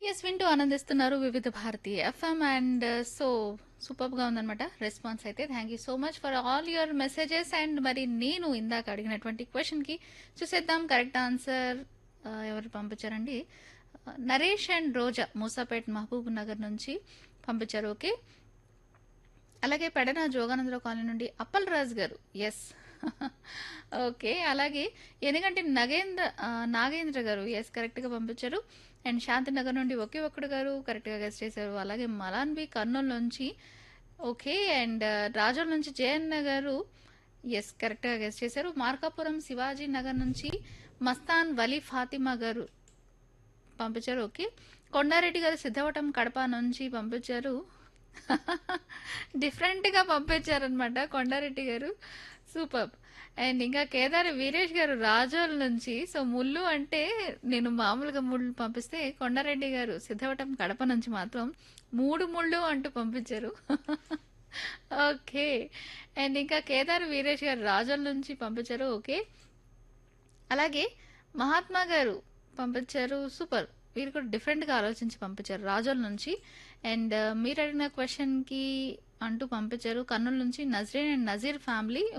yes వింటూ ఆనందిస్తున్నారు వివిధ భారతి ఎఫ్ఎం అండ్ సో సూపర్గా ఉందన్నమాట రెస్పాన్స్ అయితే thank you so much for all your messages and మరి నేను ఇందాక అడిగినటువంటి క్వశ్చన్కి చూసేద్దాం కరెక్ట్ ఆన్సర్ ఎవరు పంపించారండి ఆ, నరేష్ అండ్ రోజా మూసాపేట్ మహబూబ్ నగర్ నుంచి పంపించారు ఓకే అలాగే పెడన జోగానందరావు కాలనీ నుండి అప్పల్ రాజ్ గారు ఎస్ ఓకే అలాగే ఎందుకంటే నగేంద్ర ఆ, నాగేంద్ర గారు ఎస్ కరెక్ట్గా పంపించారు అండ్ శాంతినగర్ నుండి ఒకే ఒక్కడు గారు కరెక్ట్గా గెస్ట్ చేశారు అలాగే మలాన్బి కర్నూలు నుంచి ఓకే అండ్ రాజోల్ నుంచి జయన్న గారు ఎస్ కరెక్ట్గా గెస్ట్ చేశారు మార్కాపురం శివాజీ నగర్ నుంచి మస్తాన్ వలీ ఫాతిమా గారు పంపించారు ఓకే కొండారెడ్డి గారు సిద్ధవటం కడప నుంచి పంపించారు డిఫరెంట్గా పంపించారనమాట కొండారెడ్డి గారు సూపర్ అండ్ ఇంకా కేదారి వీరేష్ గారు రాజోల్ నుంచి సో ముళ్ళు అంటే నేను మామూలుగా ముళ్ళు పంపిస్తే కొండారెడ్డి గారు సిద్ధవటం కడప నుంచి మాత్రం మూడు ముళ్ళు అంటూ పంపించారు ఓకే అండ్ ఇంకా కేదారి వీరేష్ గారు రాజోల్ నుంచి పంపించారు ఓకే అలాగే మహాత్మా గారు పంపించారు సూపర్ వీరు కూడా డిఫరెంట్గా ఆలోచించి పంపించారు రాజోల్ నుంచి అండ్ మీరు అడిగిన క్వశ్చన్కి అంటూ పంపించారు కర్నూలు నుంచి నజరీన్ అండ్ నజీర్ ఫ్యామిలీ